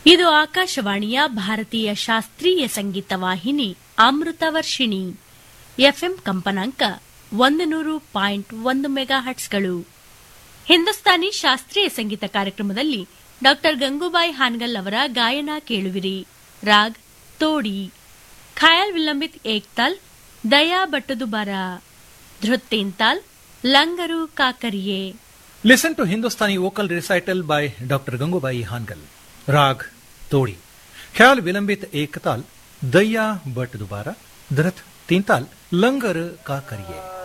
ಇದು ಆಕಾಶವಾಣಿಯ ಭಾರತೀಯ ಶಾಸ್ತ್ರೀಯ ಸಂಗೀತ ವಾಹಿನಿ ಅಮೃತ ವರ್ಷಿಣಿ ಎಫ್ಎಂ ಕಂಪನಾಂಕ ಒಂದು ನೂರು ಪಾಯಿಂಟ್ ಒಂದು ಮೆಗಾ ಹಟ್ಸ್ಗಳು ಹಿಂದೂಸ್ತಾನಿ ಶಾಸ್ತ್ರೀಯ ಸಂಗೀತ ಕಾರ್ಯಕ್ರಮದಲ್ಲಿ ಡಾಕ್ಟರ್ ಗಂಗೂಬಾಯಿ ಹಾನ್ಗಲ್ ಅವರ ಗಾಯನ ಕೇಳುವಿರಿ ರಾಗ್ ತೋಡಿ ಖಯಾಲ್ ವಿಲಂಬಿತ್ ಏಕ್ತಾಲ್ ದಯಾ ಬಟ್ಟದುಬಾರ ಧೃತ್ತೇಂತಾಲ್ ಲಂಗರು ಕಾಕರಿಯೇ Listen to Hindustani vocal recital by Dr. Gangubai Hangal. Rag Todi. Khyal Vilambit Ektal, Daya But Dubara, Dhrat Tintal, Langar Ka Kariye.